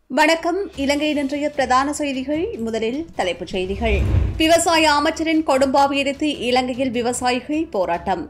வணக்கம் இலங்கையின் இன்றைய பிரதான செய்திகள் முதலில் தலைப்புச் செய்திகள் விவசாய அமைச்சரின் கொடும்பாவி எதிர்த்து இலங்கையில் விவசாயிகள் போராட்டம்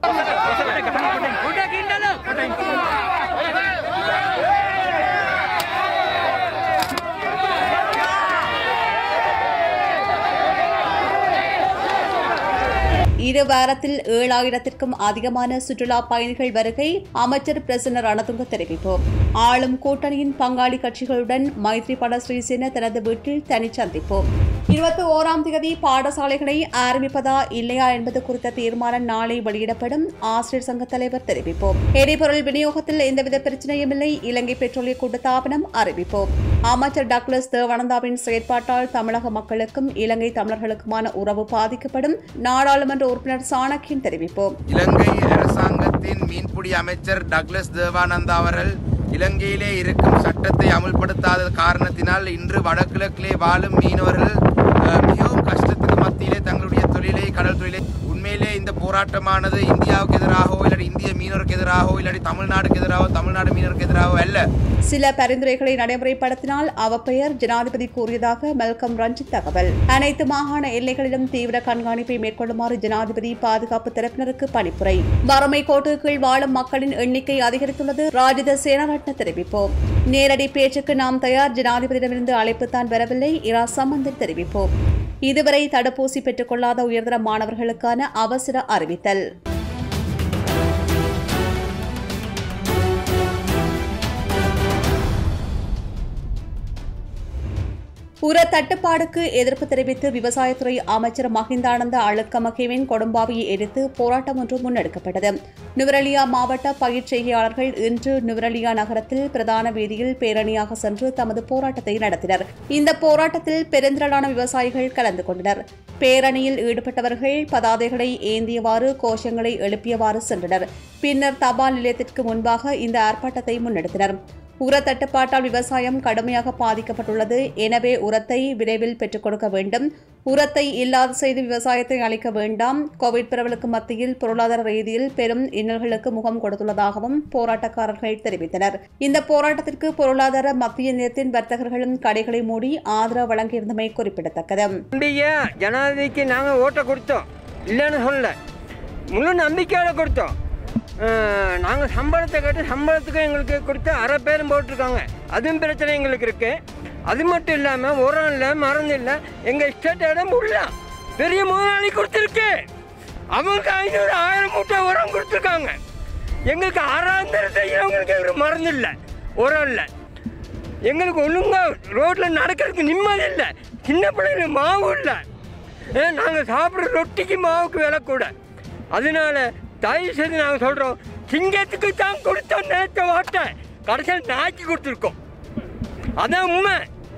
இரு வாரத்தில் ஏழாயிரத்திற்கும் அதிகமான சுற்றுலா பயணிகள் வருகை அமைச்சர் பிரசன்ன ரணதுங்க தெரிவிப்பு ஆளும் கூட்டணியின் பங்காளி கட்சிகளுடன் மைத்ரிபால ஸ்ரீசேன தனது வீட்டில் தனி சந்திப்பு இருபத்தி ஓராம் தேதி பாடசாலைகளை ஆரம்பிப்பதா இல்லையா என்பது குறித்த தீர்மானம் நாளை வெளியிடப்படும் ஆசிரியர் சங்க தலைவர் தெரிவிப்போம் எரிபொருள் விநியோகத்தில் எந்தவித பிரச்சனையும் இல்லை இலங்கை பெட்ரோலிய கூட்டத்தாபனம் அறிவிப்போம் அமைச்சர் டாக்லஸ் தேவானந்தாவின் செயற்பாட்டால் தமிழக மக்களுக்கும் இலங்கை தமிழர்களுக்குமான உறவு பாதிக்கப்படும் நாடாளுமன்ற உறுப்பினர் சாணக்கியன் தெரிவிப்போம் இலங்கை அரசாங்கத்தின் மீன்பிடி அமைச்சர் டக்ளஸ் தேவானந்தா அவர்கள் இலங்கையிலே இருக்கும் சட்டத்தை அமுல்படுத்தாத காரணத்தினால் இன்று வடகிழக்கிலே வாழும் மீனவர்கள் அஹ், மிகவும் கஷ்டத்துக்கு மத்தியிலே தங்களுடைய தொழிலை கடல் தொழிலை உண்மையிலே இந்த போராட்டமானது இந்தியாவுக்கு எதிராகவோ இல்லாட்டி இந்திய மீனவருக்கு எதிராகவோ இல்லாட்டி தமிழ்நாடுக்கு எதிராகவோ தமிழ்நாடு மீனவருக்கு எதிராகவோ அல்ல சில பரிந்துரைகளை நடைமுறைப்படுத்தினால் அவப்பெயர் ஜனாதிபதி கூறியதாக மெல்கம் ரஞ்சித் தகவல் அனைத்து மாகாண எல்லைகளிலும் தீவிர கண்காணிப்பை மேற்கொள்ளுமாறு ஜனாதிபதி பாதுகாப்பு தரப்பினருக்கு பணிப்புரை வறுமை கோட்டு கீழ் வாழும் மக்களின் எண்ணிக்கை அதிகரித்துள்ளது ராஜித சேனாரட்ன தெரிவிப்போம் நேரடி பேச்சுக்கு நாம் தயார் ஜனாதிபதியிடமிருந்து அழைப்புத்தான் வரவில்லை இரா சம்பந்தன் தெரிவிப்போம் இதுவரை தடுப்பூசி பெற்றுக்கொள்ளாத உயர்தர மாணவர்களுக்கான அவசர அறிவித்தல் உர தட்டுப்பாடுக்கு எதிர்ப்பு தெரிவித்து விவசாயத்துறை அமைச்சர் மஹிந்தானந்த அழுக்கமகேவின் கொடும்பாவியை எதிர்த்து போராட்டம் ஒன்று முன்னெடுக்கப்பட்டது நுவரலியா மாவட்ட பயிர் செய்கையாளர்கள் இன்று நுவரலியா நகரத்தில் பிரதான வீதியில் பேரணியாக சென்று தமது போராட்டத்தை நடத்தினர் இந்த போராட்டத்தில் பெருந்திரளான விவசாயிகள் கலந்து கொண்டனர் பேரணியில் ஈடுபட்டவர்கள் பதாதைகளை ஏந்தியவாறு கோஷங்களை எழுப்பியவாறு சென்றனர் பின்னர் தபால் நிலையத்திற்கு முன்பாக இந்த ஆர்ப்பாட்டத்தை முன்னெடுத்தனர் உர தட்டுப்பாட்டால் விவசாயம் கடுமையாக பாதிக்கப்பட்டுள்ளது எனவே உரத்தை விரைவில் பெற்றுக் கொடுக்க வேண்டும் உரத்தை இல்லாத செய்து விவசாயத்தை அளிக்க வேண்டாம் கோவிட் பரவலுக்கு மத்தியில் பொருளாதார ரீதியில் பெரும் இன்னல்களுக்கு முகம் கொடுத்துள்ளதாகவும் போராட்டக்காரர்கள் தெரிவித்தனர் இந்த போராட்டத்திற்கு பொருளாதார மத்திய நிலையத்தின் வர்த்தகர்களும் கடைகளை மூடி ஆதரவு வழங்கியிருந்தமை குறிப்பிடத்தக்கது நம்பிக்கை ஜனாதிபதிக்கு நாங்கள் ஓட்டை கொடுத்தோம் இல்லைன்னு சொல்லல முழு நம்பிக்கையோட கொடுத்தோம் நாங்கள் சம்பளத்தை கேட்டு சம்பளத்துக்கு எங்களுக்கு கொடுத்து அரை பேரும் போட்டிருக்காங்க அதுவும் பிரச்சனை எங்களுக்கு இருக்கு அது மட்டும் இல்லாமல் உரம் இல்லை மருந்து இல்லை எங்கள் ஸ்டேட் இடம் விடலாம் பெரிய முதலாளி கொடுத்துருக்கு அவங்களுக்கு ஐநூறு ஆயிரம் மூட்டை உரம் கொடுத்துருக்காங்க எங்களுக்கு ஆறாம் தர செய்யறவங்களுக்கு ஒரு மருந்து இல்லை உரம் இல்லை எங்களுக்கு ஒழுங்கா ரோட்டில் நடக்கிறதுக்கு நிம்மதி இல்லை சின்ன பிள்ளைங்களுக்கு மாவு இல்லை நாங்கள் சாப்பிட்ற ரொட்டிக்கு மாவுக்கு விலை கூட அதனால தயவு செய்து நாங்கள் சொல்கிறோம் சிங்கத்துக்கு தான் கொடுத்தோம் நினைச்ச வாட்டை கடைசியில் நாய்க்கு கொடுத்துருக்கோம் அதான் உண்மை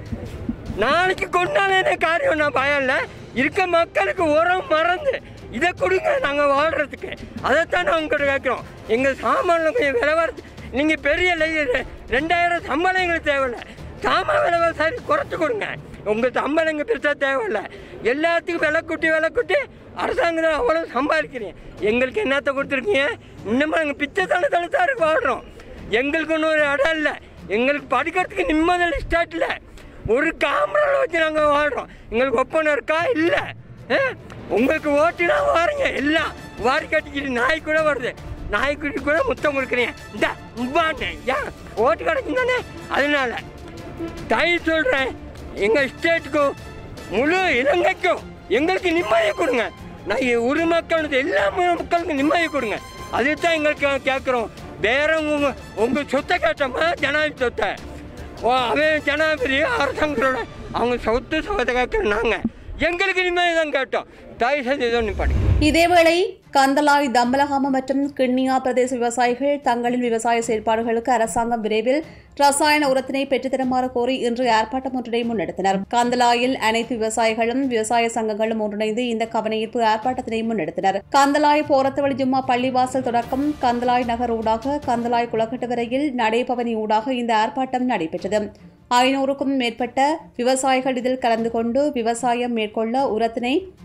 நாளைக்கு கொண்டாலும் என்ன காரியம் நான் பயம் இல்லை இருக்க மக்களுக்கு உரம் மறந்து இதை கொடுங்க நாங்கள் வாழ்கிறதுக்கு அதைத்தான் நாங்கள் உங்கள்கிட்ட கேட்குறோம் எங்கள் சாமானில் கொஞ்சம் விலை வரது நீங்கள் பெரிய லை- ரெண்டாயிரம் சம்பளம் எங்களுக்கு தேவையில்லை சாமான் விலை சரி குறைச்சி கொடுங்க உங்கள் சம்பளம் எங்கள் பெருசாக தேவையில்லை எல்லாத்துக்கும் விலை கூட்டி விலை கூட்டி அரசாங்கம் தான் அவ்வளோ சம்பாதிக்கிறீங்க எங்களுக்கு என்னத்தை கொடுத்துருக்கீங்க இன்னமும் நாங்கள் பிச்சை தலை தளத்தாருக்கு வாழ்கிறோம் எங்களுக்கு ஒன்றும் ஒரு இடம் இல்லை எங்களுக்கு படிக்கிறதுக்கு நிம்மதி ஸ்டேட்டில் ஒரு காமரால வச்சு நாங்கள் வாழ்கிறோம் எங்களுக்கு ஒப்பனை இருக்கா இல்லை உங்களுக்கு ஓட்டுனா வாருங்க எல்லாம் வாரி கட்டிக்கிட்டு நாய் கூட வருது நாய்க்குட்டி கூட முத்தம் கொடுக்குறீங்க இந்த உப்பாட்டேன் ஏன் ஓட்டு கிடைக்கும் தானே அதனால தயவு சொல்கிறேன் எங்கள் ஸ்டேட்டுக்கும் முழு இலங்கைக்கும் எங்களுக்கு நிம்மதியை கொடுங்க நான் இ- ஒரு மக்களுக்கு எல்லா ம- மக்களுக்கும் நிம்மதியை கொடுங்க அதுதான் எங்களுக்கு கேட்குறோம் வேற உங்க உங்கள் சொத்தை கேட்டோமா ஜனாதிபதி சொத்தை ஓ அவன் ஜனாதிபதி அரசாங்கத்தோட அவங்க சொத்து சொத்தை கேட்குறோம் நாங்கள் எங்களுக்கு நிம்மதி தான் கேட்டோம் தயவு செய்து இதோ நிப்பாடி இதேவேளை கந்தலாய் தம்பலகாம மற்றும் கிண்ணியா பிரதேச விவசாயிகள் தங்களின் விவசாய செயல்பாடுகளுக்கு அரசாங்கம் விரைவில் ரசாயன உரத்தினை பெற்றுத்தருமாறு கோரி இன்று ஆர்ப்பாட்டம் ஒன்றினை முன்னெடுத்தனர் கந்தலாயில் அனைத்து விவசாயிகளும் விவசாய சங்கங்களும் ஒன்றிணைந்து இந்த கவனஈர்ப்பு ஆர்ப்பாட்டத்தினை முன்னெடுத்தனர் கந்தலாய் போரத்தவழி ஜும்மா பள்ளிவாசல் தொடக்கம் கந்தலாய் நகர் ஊடாக கந்தலாய் குளக்கட்டு வரையில் நடைபவனி ஊடாக இந்த ஆர்ப்பாட்டம் நடைபெற்றது ஐநூறுக்கும் மேற்பட்ட விவசாயிகள் இதில் கலந்து கொண்டு விவசாயம் மேற்கொள்ள உரத்தினை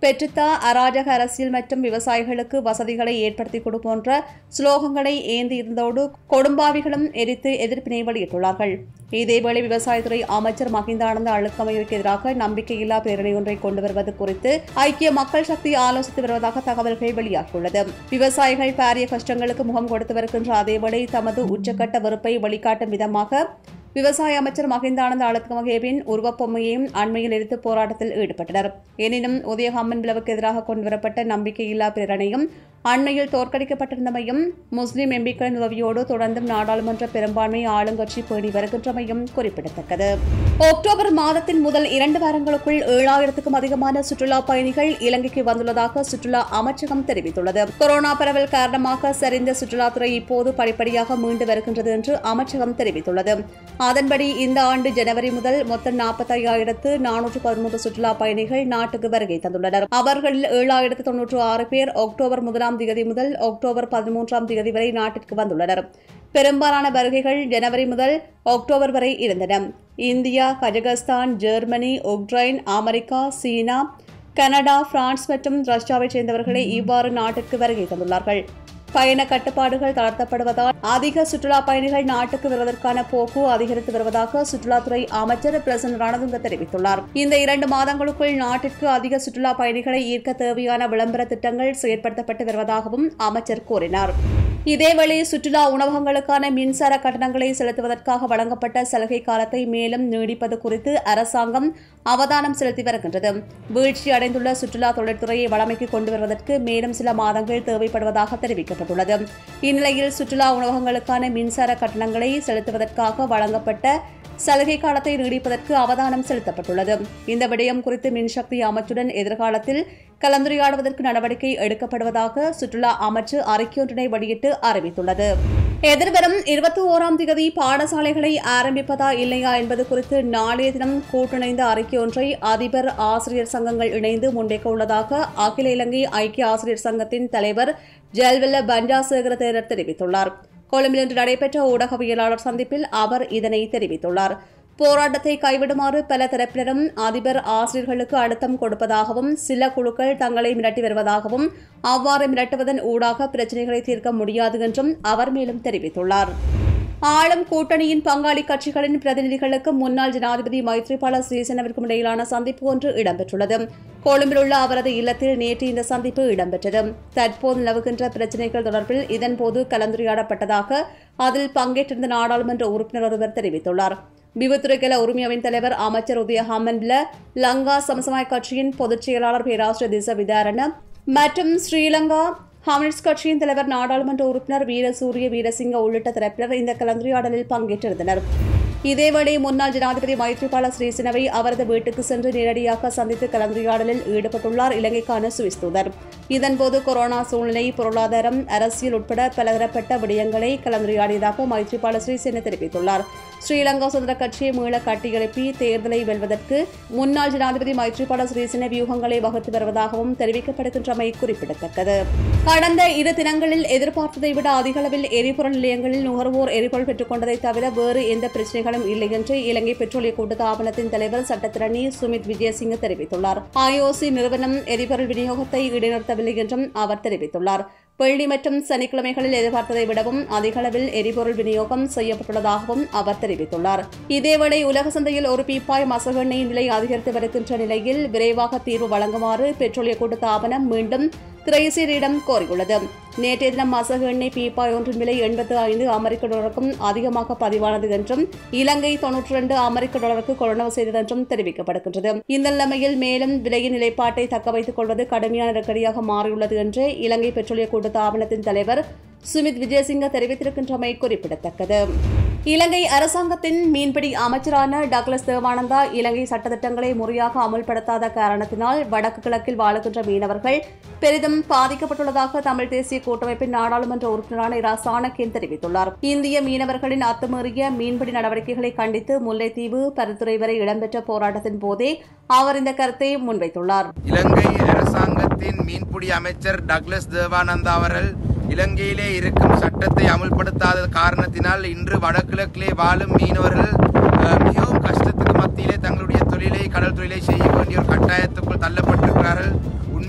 பெற்றுத்தா அராஜக அரசியல் மற்றும் விவசாயிகளுக்கு வசதிகளை ஏற்படுத்தி கொடு போன்ற ஸ்லோகங்களை ஏந்தியிருந்தோடு கொடும்பாவிகளும் எரித்து எதிர்ப்பினை வெளியிட்டுள்ளார்கள் இதேவேளை விவசாயத்துறை அமைச்சர் மகிந்தானந்த அழுக்கமைவுக்கு எதிராக நம்பிக்கையில்லா பேரணி ஒன்றை கொண்டு வருவது குறித்து ஐக்கிய மக்கள் சக்தி ஆலோசித்து வருவதாக தகவல்கள் வெளியாகியுள்ளது விவசாயிகள் பாரிய கஷ்டங்களுக்கு முகம் கொடுத்து வருகின்ற அதேவேளை தமது உச்சக்கட்ட வெறுப்பை வெளிக்காட்டும் விதமாக விவசாய அமைச்சர் மகிந்தானந்த அழுத்கமகேவின் உருவப்பொம்மையையும் அண்மையில் எரித்து போராட்டத்தில் ஈடுபட்டனர் எனினும் உதயகாமன் விளவுக்கு எதிராக கொண்டுவரப்பட்ட நம்பிக்கையில்லா பிரேரணையும் அண்மையில் தோற்கடிக்கப்பட்டிருந்தமையும் முஸ்லிம் எம்பிக்களின் உதவியோடு தொடர்ந்தும் நாடாளுமன்ற பெரும்பான்மை ஆளுங்கட்சி பேணி வருகின்றமையும் குறிப்பிடத்தக்கது அக்டோபர் மாதத்தின் முதல் இரண்டு வாரங்களுக்குள் ஏழாயிரத்துக்கும் அதிகமான சுற்றுலா பயணிகள் இலங்கைக்கு வந்துள்ளதாக சுற்றுலா அமைச்சகம் தெரிவித்துள்ளது கொரோனா பரவல் காரணமாக சரிந்த சுற்றுலாத்துறை இப்போது படிப்படியாக மீண்டு வருகின்றது என்று அமைச்சகம் தெரிவித்துள்ளது அதன்படி இந்த ஆண்டு ஜனவரி முதல் மொத்தம் நாற்பத்தையாயிரத்து நானூற்று பதிமூன்று சுற்றுலா பயணிகள் நாட்டுக்கு வருகை தந்துள்ளனர் அவர்களில் ஏழாயிரத்து தொன்னூற்று ஆறு பேர் அக்டோபர் முதலாம் தேதி முதல் அக்டோபர் பதிமூன்றாம் தேதி வரை நாட்டிற்கு வந்துள்ளனர் பெரும்பாலான வருகைகள் ஜனவரி முதல் அக்டோபர் வரை இருந்தன India Kazakhstan Germany Ukraine America China Canada France மற்றும் ரஷ்யாவைச் சேர்ந்தவர்களே இவ்வாறு நாட்டிற்கு வருகை தந்துள்ளார்கள் பயண கட்டுப்பாடுகள் தளர்த்தப்படுவதால் அதிக சுற்றுலா பயணிகள் நாட்டுக்கு வருவதற்கான போக்கு அதிகரித்து வருவதாக சுற்றுலாத்துறை அமைச்சர் பிரசன் ரணதுங்க தெரிவித்துள்ளார் இந்த இரண்டு மாதங்களுக்குள் நாட்டிற்கு அதிக சுற்றுலா பயணிகளை ஈர்க்க தேவையான விளம்பர திட்டங்கள் செயற்படுத்தப்பட்டு வருவதாகவும் அமைச்சர் கூறினார் இதேவேளை சுற்றுலா உணவகங்களுக்கான மின்சார கட்டணங்களை செலுத்துவதற்காக வழங்கப்பட்ட சலுகை காலத்தை மேலும் நீடிப்பது குறித்து அரசாங்கம் அவதானம் செலுத்தி வருகின்றது வீழ்ச்சி அடைந்துள்ள சுற்றுலா தொழில்துறையை வளமைக்கு கொண்டு வருவதற்கு மேலும் சில மாதங்கள் தேவைப்படுவதாக தெரிவிக்கப்பட்டுள்ளது இந்நிலையில் சுற்றுலா உணவகங்களுக்கான மின்சார கட்டணங்களை செலுத்துவதற்காக வழங்கப்பட்ட சலுகை காலத்தை நீடிப்பதற்கு அவதானம் செலுத்தப்பட்டுள்ளது இந்த விடயம் குறித்து மின்சக்தி அமைச்சுடன் எதிர்காலத்தில் கலந்துரையாடுவதற்கு நடவடிக்கை எடுக்கப்படுவதாக சுற்றுலா அமைச்சு அறிக்கையொன்றினை வெளியிட்டு அறிவித்துள்ளது எதிர்வரும் இருபத்தி ஓராம் தேதி பாடசாலைகளை ஆரம்பிப்பதா இல்லையா என்பது குறித்து நாளைய தினம் கூட்டிணைந்த அறிக்கை ஒன்றை அதிபர் ஆசிரியர் சங்கங்கள் இணைந்து முன்வைக்க உள்ளதாக அகில இலங்கை ஐக்கிய ஆசிரியர் சங்கத்தின் தலைவர் ஜெல்வெல்ல பண்டாசேகர தேரர் தெரிவித்துள்ளார் கொழும்பில் இன்று நடைபெற்ற ஊடகவியலாளர் சந்திப்பில் அவர் இதனை தெரிவித்துள்ளார் போராட்டத்தை கைவிடுமாறு பல தரப்பினரும் அதிபர் ஆசிரியர்களுக்கு அழுத்தம் கொடுப்பதாகவும் சில குழுக்கள் தங்களை மிரட்டி வருவதாகவும் அவ்வாறு மிரட்டுவதன் ஊடாக பிரச்சினைகளை தீர்க்க முடியாது என்றும் அவர் மேலும் தெரிவித்துள்ளார் ஆளும் கூட்டணியின் பங்காளி கட்சிகளின் பிரதிநிதிகளுக்கு முன்னாள் ஜனாதிபதி மைத்ரிபால சிறிசேனவிற்கும் இடையிலான சந்திப்பு ஒன்று இடம்பெற்றுள்ளது கொழும்பில் உள்ள அவரது இல்லத்தில் நேற்று இந்த சந்திப்பு இடம்பெற்றது தற்போது நிலவுகின்ற பிரச்சினைகள் தொடர்பில் இதன்போது கலந்துரையாடப்பட்டதாக அதில் பங்கேற்றிருந்த நாடாளுமன்ற உறுப்பினர் ஒருவர் தெரிவித்துள்ளார் விபத்துறைகள உரிமையவின் தலைவர் அமைச்சர் உதய ஹாமன்ல லங்கா சமசமாய கட்சியின் பொதுச் செயலாளர் பேராசிரியர் திச விதாரண மற்றும் ஸ்ரீலங்கா கம்யூனிஸ்ட் கட்சியின் தலைவர் நாடாளுமன்ற உறுப்பினர் வீரசூரிய வீரசிங்க உள்ளிட்ட தரப்பினர் இந்த கலந்துரையாடலில் பங்கேற்றிருந்தனர் இதேவேளை முன்னாள் ஜனாதிபதி மைத்ரிபால சிறிசேனவை அவரது வீட்டுக்கு சென்று நேரடியாக சந்தித்து கலந்துரையாடலில் ஈடுபட்டுள்ளார் இலங்கைக்கான சுவிஸ் தூதர் இதன்போது கொரோனா சூழ்நிலை பொருளாதாரம் அரசியல் உட்பட பலதரப்பட்ட விடயங்களை கலந்துரையாடியதாக மைத்ரிபால சிறிசேன தெரிவித்துள்ளார் ஸ்ரீலங்கா சுதந்திர கட்சியை மீள கட்டியெழுப்பி தேர்தலை வெல்வதற்கு முன்னாள் ஜனாதிபதி மைத்ரிபால சிறிசேன வியூகங்களை வகுத்து வருவதாகவும் தெரிவிக்கப்படுகின்றமை குறிப்பிடத்தக்கது கடந்த இரு தினங்களில் எதிர்பார்த்ததை விட அதிக அளவில் எரிபொருள் நிலையங்களில் நுகர்வோர் எரிபொருள் பெற்றுக் கொண்டதை தவிர வேறு எந்த பிரச்சனைகளும் இல்லை என்று இலங்கை பெட்ரோலிய கூட்டுத்தாபனத்தின் தலைவர் சட்டத்திரணி சுமித் விஜயசிங்க தெரிவித்துள்ளார் ஐஓசி நிறுவனம் எரிபொருள் விநியோகத்தை இடைநிறுத்தவில்லை என்றும் அவர் தெரிவித்துள்ளார் வெள்ளி மற்றும் சனிக்கிழமைகளில் எதிர்பார்த்ததை விடவும் அதிக அளவில் எரிபொருள் விநியோகம் செய்யப்பட்டுள்ளதாகவும் அவர் தெரிவித்துள்ளார் இதேவேளை உலக சந்தையில் ஒரு பீப்பாய் மசகு எண்ணெயின் விலை அதிகரித்து வருகின்ற நிலையில் விரைவாக தீர்வு வழங்குமாறு பெட்ரோலிய கூட்டுத்தாபனம் மீண்டும் திரைசீரிடம் கோரியுள்ளது நேற்றைய தினம் மசகு எண்ணெய் பீப்பாய் ஒன்றின் விலை எண்பத்து ஐந்து அமெரிக்க டாலருக்கும் அதிகமாக பதிவானது என்றும் இலங்கை தொன்னூற்றி ரெண்டு அமெரிக்க டாலருக்கு கொள்ளவு செய்தது என்றும் தெரிவிக்கப்படுகின்றது இந்த நிலைமையில் மேலும் விலையின் நிலைப்பாட்டை தக்க வைத்துக் கொள்வது கடுமையான நெருக்கடியாக மாறியுள்ளது என்று இலங்கை பெட்ரோலிய கூட்டுத்தாபனத்தின் தலைவர் சுமித் விஜயசிங்க தெரிவித்திருக்கின்றமை குறிப்பிடத்தக்கது இலங்கை அரசாங்கத்தின் மீன்பிடி அமைச்சரான டக்ளஸ் தேவானந்தா இலங்கை சட்டத்திட்டங்களை முறையாக அமல்படுத்தாத காரணத்தினால் வடக்கு கிழக்கில் வாழுகின்ற மீனவர்கள் பெரிதும் பாதிக்கப்பட்டுள்ளதாக தமிழ் தேசிய கூட்டமைப்பின் நாடாளுமன்ற உறுப்பினரான இரா சாணக்கியன் தெரிவித்துள்ளார் இந்திய மீனவர்களின் அத்துமீறிய மீன்பிடி நடவடிக்கைகளை கண்டித்து முல்லைத்தீவு பருத்துறை வரை இடம்பெற்ற போராட்டத்தின் போதே அவர் இந்த கருத்தை முன்வைத்துள்ளார் இலங்கை அரசாங்கத்தின் மீன்பிடி அமைச்சர் டக்ளஸ் தேவானந்தா அவர்கள் இலங்கையிலே இருக்கும் சட்டத்தை அமுல்படுத்தாத காரணத்தினால் இன்று வடகிழக்கிலே வாழும் மீனவர்கள் அஹ், மிகவும் கஷ்டத்துக்கு மத்தியிலே தங்களுடைய தொழிலை கடல் தொழிலை செய்ய வேண்டிய ஒரு கட்டாயத்துக்குள் தள்ளப்பட்டிருக்கிறார்கள்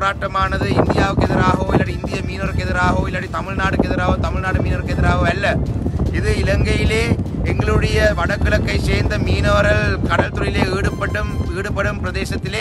போராட்டமானது இந்தியாவுக்கு எதிராகவோ இல்லாட்டி இந்திய மீனவருக்கு எதிராகவோ இல்லாட்டி தமிழ்நாடுக்கு எதிராகவோ தமிழ்நாடு மீனவருக்கு எதிராகவோ அல்ல இது இலங்கையிலே எங்களுடைய வடகிழக்கை சேர்ந்த மீனவர்கள் கடல் தொழிலே ஈடுபட்டும் ஈடுபடும் பிரதேசத்திலே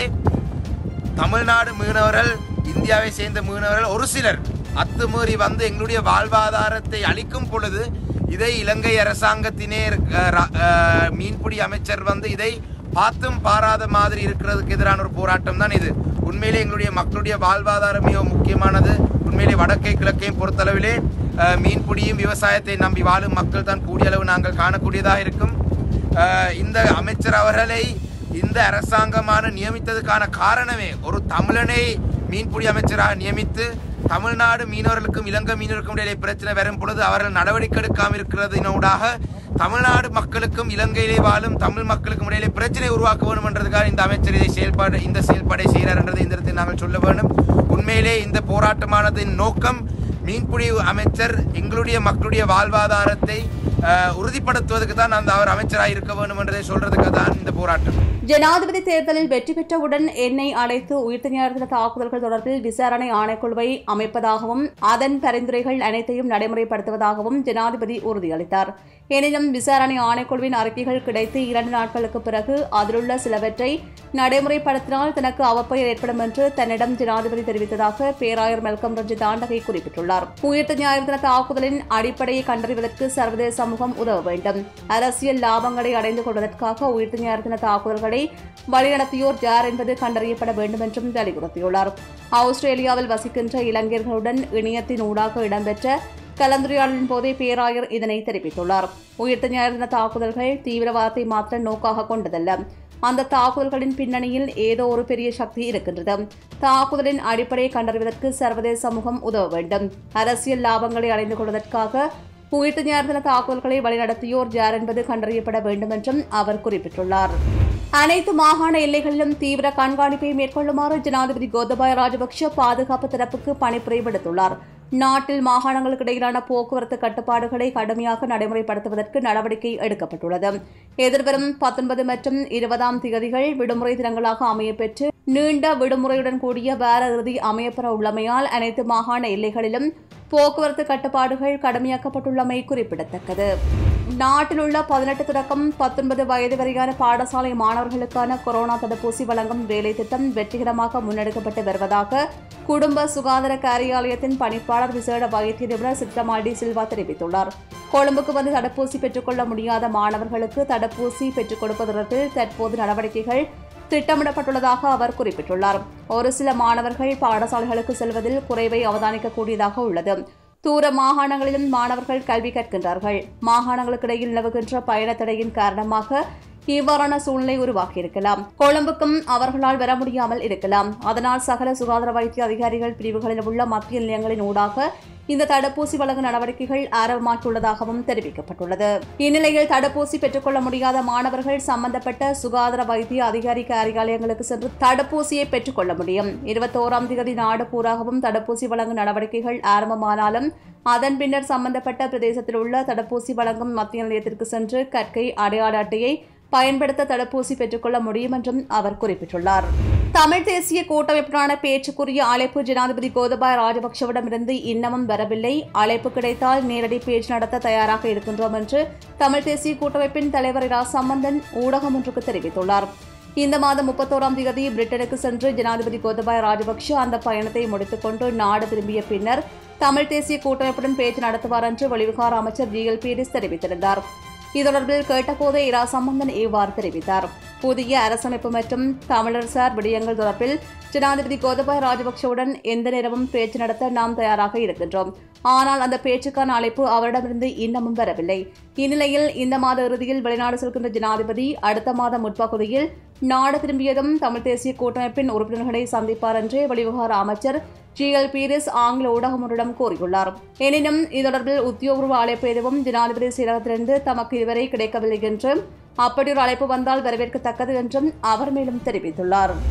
தமிழ்நாடு மீனவர்கள் இந்தியாவை சேர்ந்த மீனவர்கள் ஒரு சிலர் அத்துமீறி வந்து எங்களுடைய வாழ்வாதாரத்தை அளிக்கும் பொழுது இதை இலங்கை அரசாங்கத்தினே அஹ், ர- அஹ், மீன்பிடி அமைச்சர் வந்து இதை பார்த்தும் பாராத மாதிரி இருக்கிறதுக்கு எதிரான ஒரு போராட்டம் தான் இது உண்மையிலே எங்களுடைய மக்களுடைய வாழ்வாதாரம் மிக முக்கியமானது உண்மையிலே வடக்கை கிழக்கையும் பொறுத்தளவிலே அஹ், மீன்பிடியும் விவசாயத்தை நம்பி வாழும் மக்கள் தான் கூடிய அளவு நாங்கள் காணக்கூடியதாக இருக்கும் அஹ், இந்த அமைச்சர் அவர்களை இந்த அரசாங்கமான நியமித்ததுக்கான காரணமே ஒரு தமிழனை மீன்பிடி அமைச்சராக நியமித்து தமிழ்நாடு மீனவர்களுக்கும் இலங்கை மீனவர்களுக்கும் இடையிலே பிரச்சனை வரும் பொழுது அவர்கள் நடவடிக்கை எடுக்காமல் இருக்கிறதினூடாக தமிழ்நாடு மக்களுக்கும் இலங்கையிலே வாழும் தமிழ் மக்களுக்கும் இடையிலே பிரச்சனை உருவாக்க வேண்டும் என்றதுக்காக இந்த அமைச்சர் இதை செயல்பாடு இந்த செயல்பாடை செய்கிறார் என்றதை இந்த இடத்தில் நாங்கள் சொல்ல வேண்டும் உண்மையிலே இந்த போராட்டமானதின் நோக்கம் மீன்பிடி அமைச்சர் எங்களுடைய மக்களுடைய வாழ்வாதாரத்தை அஹ், உறுதிப்படுத்துவதற்கு தான் அந்த அவர் அமைச்சராக இருக்க வேண்டும் என்றதை சொல்றதுக்கு தான் இந்த போராட்டம் ஜனாதிபதி தேர்தலில் வெற்றி பெற்றவுடன் என்னை அழைத்து உயிர்த்த ஞாயிறு தாக்குதல்கள் தொடர்பில் விசாரணை ஆணைக்குழுவை அமைப்பதாகவும் அதன் பரிந்துரைகள் அனைத்தையும் நடைமுறைப்படுத்துவதாகவும் ஜனாதிபதி உறுதியளித்தார் எனினும் விசாரணை ஆணைக்குழுவின் அறிக்கைகள் கிடைத்து இரண்டு நாட்களுக்கு பிறகு அதிலுள்ள சிலவற்றை நடைமுறைப்படுத்தினால் தனக்கு அவப்பெயர் ஏற்படும் என்று தன்னிடம் ஜனாதிபதி தெரிவித்ததாக பேராயர் மெல்கம் ரஞ்சித் தாண்டகை குறிப்பிட்டுள்ளார் உயிர்த்த ஞாயிறு தின தாக்குதலின் அடிப்படையை கண்டறிவதற்கு சர்வதேச சமூகம் உதவ வேண்டும் அரசியல் லாபங்களை அடைந்து கொள்வதற்காக உயிர்த்த ஞாயிறு தின தாக்குதல்களை வழிநடத்தியோர் யார் என்பது கண்டறியப்பட வேண்டும் என்றும் வலியுறுத்தியுள்ளார் ஆஸ்திரேலியாவில் வசிக்கின்ற இளைஞர்களுடன் இணையத்தின் ஊடாக இடம்பெற்ற கலந்துரையாடலின் போதே பேராயர் இதனை தெரிவித்துள்ளார் உயிர்த்த ஞாயிறு தின தாக்குதல்கள் தீவிரவாதத்தை மாற்ற நோக்காக கொண்டதல்ல அந்த தாக்குதல்களின் பின்னணியில் ஏதோ ஒரு பெரிய சக்தி இருக்கின்றது தாக்குதலின் அடிப்படையை கண்டறிவதற்கு சர்வதேச சமூகம் உதவ வேண்டும் அரசியல் லாபங்களை அடைந்து கொள்வதற்காக உயிர்த்த ஞாயிறு தின தாக்குதல்களை வழிநடத்தியோர் யார் என்பது கண்டறியப்பட வேண்டும் என்றும் அவர் குறிப்பிட்டுள்ளார் அனைத்து மாகாண எல்லைகளிலும் தீவிர கண்காணிப்பை மேற்கொள்ளுமாறு ஜனாதிபதி கோத்தபாய ராஜபக்ஷ பாதுகாப்பு தரப்புக்கு பணிப்புரை விடுத்துள்ளார் நாட்டில் மாகாணங்களுக்கு இடையிலான போக்குவரத்து கட்டுப்பாடுகளை கடுமையாக நடைமுறைப்படுத்துவதற்கு நடவடிக்கை எடுக்கப்பட்டுள்ளது எதிர்வரும் பத்தொன்பது மற்றும் இருபதாம் திகதிகள் விடுமுறை தினங்களாக அமையப்பெற்று நீண்ட விடுமுறையுடன் கூடிய வார இறுதி அமையப்பெற உள்ளமையால் அனைத்து மாகாண எல்லைகளிலும் போக்குவரத்து கட்டுப்பாடுகள் கடுமையாக்கப்பட்டுள்ளமை குறிப்பிடத்தக்கது நாட்டில் உள்ள பதினெட்டு தொடக்கம் பத்தொன்பது வயது வரையான பாடசாலை மாணவர்களுக்கான கொரோனா தடுப்பூசி வழங்கும் வேலை திட்டம் வெற்றிகரமாக முன்னெடுக்கப்பட்டு வருவதாக குடும்ப சுகாதார காரியாலயத்தின் பணிப்பாளர் விசேட வைத்திய நிபுணர் சித்ரமால்டி சில்வா தெரிவித்துள்ளார் கொழும்புக்கு வந்து தடுப்பூசி பெற்றுக்கொள்ள முடியாத மாணவர்களுக்கு தடுப்பூசி பெற்றுக் கொடுப்பது தொடர்பில் தற்போது நடவடிக்கைகள் திட்டமிடப்பட்டுள்ளதாக அவர் குறிப்பிட்டுள்ளார் ஒரு சில மாணவர்கள் பாடசாலைகளுக்கு செல்வதில் குறைவை அவதானிக்கக்கூடியதாக உள்ளது தூர மாகாணங்களிலும் மாணவர்கள் கல்வி கற்கின்றார்கள் மாகாணங்களுக்கு இடையில் நிலவுகின்ற பயண தடையின் காரணமாக இவ்வாறான சூழ்நிலை உருவாகியிருக்கலாம் கொழும்புக்கும் அவர்களால் வர முடியாமல் இருக்கலாம் அதனால் சகல சுகாதார வைத்திய அதிகாரிகள் பிரிவுகளில் உள்ள மத்திய நிலையங்களின் ஊடாக இந்த தடுப்பூசி வழங்கும் நடவடிக்கைகள் ஆரம்பமாக்கியுள்ளதாகவும் தெரிவிக்கப்பட்டுள்ளது இந்நிலையில் தடுப்பூசி பெற்றுக்கொள்ள முடியாத மாணவர்கள் சம்பந்தப்பட்ட சுகாதார வைத்திய அதிகாரி காரியாலயங்களுக்கு சென்று தடுப்பூசியை பெற்றுக்கொள்ள முடியும் இருபத்தோராம் தேதி நாடு பூராகவும் தடுப்பூசி வழங்கும் நடவடிக்கைகள் ஆரம்பமானாலும் அதன் பின்னர் சம்பந்தப்பட்ட பிரதேசத்தில் உள்ள தடுப்பூசி வழங்கும் மத்திய நிலையத்திற்கு சென்று கற்கை அடையாள அட்டையை பயன்படுத்த தடுப்பூசி பெற்றுக்கொள்ள முடியும் என்றும் அவர் குறிப்பிட்டுள்ளார் தமிழ் தேசிய கூட்டமைப்புடனான பேச்சுக்குரிய அழைப்பு ஜனாதிபதி கோதபாய ராஜபக்சவிடமிருந்து இன்னமும் வரவில்லை அழைப்பு கிடைத்தால் நேரடி பேச்சு நடத்த தயாராக இருக்கின்றோம் என்று தமிழ் தேசிய கூட்டமைப்பின் தலைவர் இரா சம்பந்தன் ஊடகம் ஒன்றுக்கு தெரிவித்துள்ளார் இந்த மாதம் முப்பத்தோராம் தேதி பிரிட்டனுக்கு சென்று ஜனாதிபதி கோதபாய ராஜபக்ஷ அந்த பயணத்தை முடித்துக்கொண்டு நாடு திரும்பிய பின்னர் தமிழ் தேசிய கூட்டமைப்புடன் பேச்சு நடத்துவார் என்று வெளிவிகார அமைச்சர் ஜி எல் பீரிஸ் தெரிவித்திருந்தார் இது தொடர்பில் கேட்டபோது இரா சம்பந்தன் இவ்வாறு தெரிவித்தார் புதிய அரசமைப்பு மற்றும் தமிழர்சார் விடயங்கள் தொடர்பில் ஜனாதிபதி கோதபாய ராஜபக்சவுடன் எந்த நேரமும் பேச்சு நடத்த நாம் தயாராக இருக்கின்றோம் ஆனால் அந்த பேச்சுக்கான அழைப்பு அவரிடமிருந்து இன்னமும் வரவில்லை இந்நிலையில் இந்த மாத இறுதியில் வெளிநாடு செல்கின்ற ஜனாதிபதி அடுத்த மாதம் முற்பகுதியில் நாடு திரும்பியதும் தமிழ் தேசிய கூட்டமைப்பின் உறுப்பினர்களை சந்திப்பார் என்று வெளிவிவகார அமைச்சர் ஜி எல் பீரிஸ் ஆங்கில ஊடகம் ஒன்றிடம் கூறியுள்ளார் எனினும் இது தொடர்பில் உத்தியோகபூர்வ அழைப்பு எதுவும் ஜனாதிபதி செயலகத்திலிருந்து தமக்கு இதுவரை கிடைக்கவில்லை என்றும் அப்படி ஒரு அழைப்பு வந்தால் வரவேற்கத்தக்கது என்றும் அவர் மேலும் தெரிவித்துள்ளார்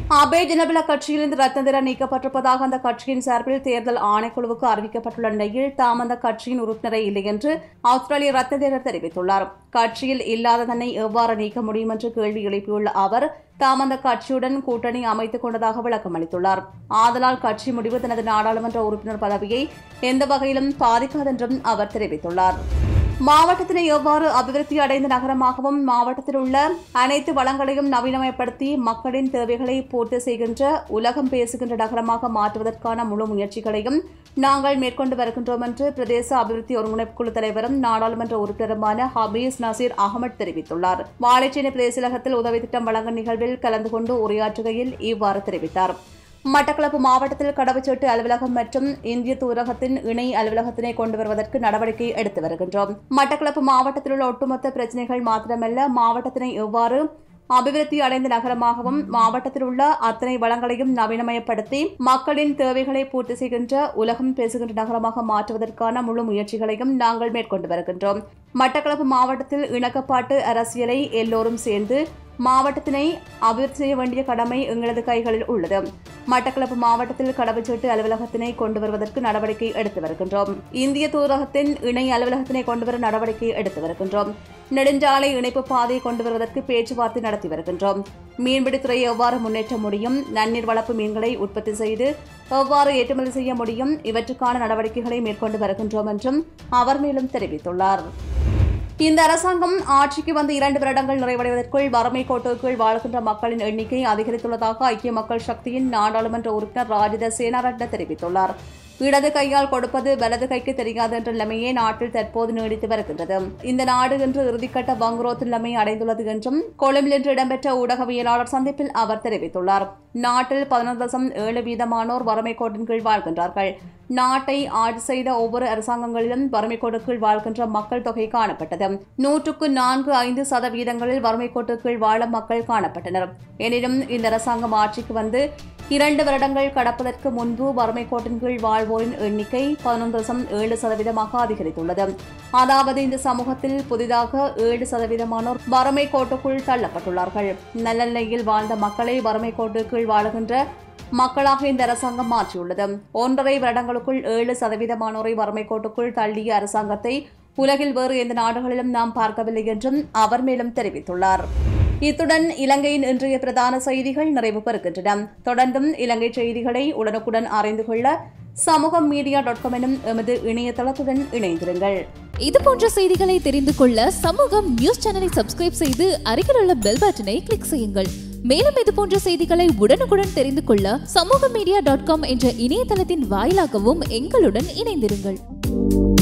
அபே ஜனபல கட்சியிலிருந்து ரத்னதிர நீக்கப்பட்டிருப்பதாக அந்த கட்சியின் சார்பில் தேர்தல் ஆணைக்குழுவுக்கு அறிவிக்கப்பட்டுள்ள நிலையில் தாம் அந்த கட்சியின் உறுப்பினரை இல்லை என்று ஆஸ்திரேலிய ரத்னதிரர் தெரிவித்துள்ளார் கட்சியில் இல்லாத தன்னை எவ்வாறு நீக்க முடியும் என்று கேள்வி எழுப்பியுள்ள அவர் தாம் அந்த கட்சியுடன் கூட்டணி அமைத்துக் கொண்டதாக விளக்கம் அளித்துள்ளார் ஆதலால் கட்சி முடிவு தனது நாடாளுமன்ற உறுப்பினர் பதவியை எந்த வகையிலும் பாதிக்காதென்றும் அவர் தெரிவித்துள்ளார் மாவட்டத்தினை எவ்வாறு அபிவிருத்தி அடைந்த நகரமாகவும் மாவட்டத்தில் உள்ள அனைத்து வளங்களையும் நவீனமயப்படுத்தி மக்களின் தேவைகளை பூர்த்தி செய்கின்ற உலகம் பேசுகின்ற நகரமாக மாற்றுவதற்கான முழு முயற்சிகளையும் நாங்கள் மேற்கொண்டு வருகின்றோம் என்று பிரதேச அபிவிருத்தி ஒருங்கிணைப்பு குழு தலைவரும் நாடாளுமன்ற உறுப்பினருமான ஹபீஸ் நசீர் அகமட் தெரிவித்துள்ளார் வாழைச்சேனை பிரதேசலகத்தில் உதவி திட்டம் வழங்கும் நிகழ்வில் கலந்து கொண்டு உரையாற்றுகையில் இவ்வாறு தெரிவித்தார் மட்டக்களப்பு மாவட்டத்தில் கடவுச்சீட்டு அலுவலகம் மற்றும் இந்திய தூரகத்தின் இணை அலுவலகத்தினை கொண்டு வருவதற்கு நடவடிக்கை எடுத்து வருகின்றோம் மட்டக்களப்பு மாவட்டத்தில் உள்ள ஒட்டுமொத்த பிரச்சினைகள் மாத்திரமல்ல மாவட்டத்தினை எவ்வாறு அபிவிருத்தி அடைந்த நகரமாகவும் மாவட்டத்தில் உள்ள அத்தனை வளங்களையும் நவீனமயப்படுத்தி மக்களின் தேவைகளை பூர்த்தி செய்கின்ற உலகம் பேசுகின்ற நகரமாக மாற்றுவதற்கான முழு முயற்சிகளையும் நாங்கள் மேற்கொண்டு வருகின்றோம் மட்டக்களப்பு மாவட்டத்தில் இணக்கப்பாட்டு அரசியலை எல்லோரும் சேர்ந்து மாவட்டத்தினை அபிவிருத்தி செய்ய வேண்டிய கடமை எங்களது கைகளில் உள்ளது மட்டக்களப்பு மாவட்டத்தில் கடவுச்சீட்டு அலுவலகத்தினை கொண்டு வருவதற்கு நடவடிக்கை எடுத்து வருகின்றோம் இந்திய தூதரகத்தின் இணை அலுவலகத்தினை கொண்டு வர நடவடிக்கை எடுத்து வருகின்றோம் நெடுஞ்சாலை இணைப்பு பாதையை கொண்டு வருவதற்கு பேச்சுவார்த்தை நடத்தி வருகின்றோம் மீன்பிடித்துறையை எவ்வாறு முன்னேற்ற முடியும் நன்னீர் வளர்ப்பு மீன்களை உற்பத்தி செய்து எவ்வாறு ஏற்றுமதி செய்ய முடியும் இவற்றுக்கான நடவடிக்கைகளை மேற்கொண்டு வருகின்றோம் என்றும் அவர் மேலும் தெரிவித்துள்ளார் இந்த அரசாங்கம் ஆட்சிக்கு வந்து இரண்டு வருடங்கள் நிறைவடைவதற்குள் வறுமை கோட்டுக்குள் வாழ்கின்ற மக்களின் எண்ணிக்கை அதிகரித்துள்ளதாக ஐக்கிய மக்கள் சக்தியின் நாடாளுமன்ற உறுப்பினர் ராஜித சேனாரட்ன தெரிவித்துள்ளார் இடது கையால் கொடுப்பது வலது கைக்கு தெரியாது என்ற நிலைமையே நாட்டில் தற்போது நீடித்து வருகின்றது இந்த நாடு இன்று இறுதிக்கட்ட வங்குரோத்து நிலைமை அடைந்துள்ளது என்றும் கொழும்பில் இன்று இடம்பெற்ற ஊடகவியலாளர் சந்திப்பில் அவர் தெரிவித்துள்ளார் நாட்டில் பதினொன்று தசம் ஏழு வீதமானோர் வறுமை கோட்டின் கீழ் வாழ்கின்றார்கள் நாட்டை ஆட்சி செய்த ஒவ்வொரு அரசாங்கங்களிலும் வறுமை கோட்டு கீழ் வாழ்கின்ற மக்கள் தொகை காணப்பட்டது நூற்றுக்கு நான்கு ஐந்து சதவீதங்களில் வறுமை கோட்டு கீழ் வாழும் மக்கள் காணப்பட்டனர் எனினும் இந்த அரசாங்கம் ஆட்சிக்கு வந்து இரண்டு வருடங்கள் கடப்பதற்கு முன்பு வறுமை கோட்டின் கீழ் வாழ்வோரின் எண்ணிக்கை பதினொன்று தசம் ஏழு சதவீதமாக அதிகரித்துள்ளது அதாவது இந்த சமூகத்தில் புதிதாக ஏழு சதவீதமானோர் வறுமை கோட்டுக்குள் தள்ளப்பட்டுள்ளார்கள் நல்ல நிலையில் வாழ்ந்த மக்களை வறுமை கோட்டு கீழ் வாழுகின்ற மக்களாக இந்த அரசாங்கம் மாற்றியுள்ளது ஒன்றரை வருடங்களுக்குள் ஏழு சதவீதமானோரை வறுமை கோட்டுக்குள் தள்ளிய அரசாங்கத்தை உலகில் வேறு எந்த நாடுகளிலும் நாம் பார்க்கவில்லை என்றும் அவர் மேலும் தெரிவித்துள்ளார் இத்துடன் இலங்கையின் இன்றைய பிரதான செய்திகள் நிறைவு பெறுகின்றன தொடர்ந்தும் இலங்கை செய்திகளை உடனுக்குடன் அறிந்து கொள்ள சமூகம் மீடியா டாட் காம் எனும் எமது இணையதளத்துடன் இணைந்திருங்கள் இது போன்ற செய்திகளை தெரிந்து கொள்ள சமூகம் நியூஸ் சேனலை சப்ஸ்கிரைப் செய்து அருகில் உள்ள பெல் பட்டனை கிளிக் செய்யுங்கள் மேலும் இது போன்ற செய்திகளை உடனுக்குடன் தெரிந்து கொள்ள சமூக மீடியா டாட் காம் என்ற இணையதளத்தின் வாயிலாகவும் எங்களுடன் இணைந்திருங்கள்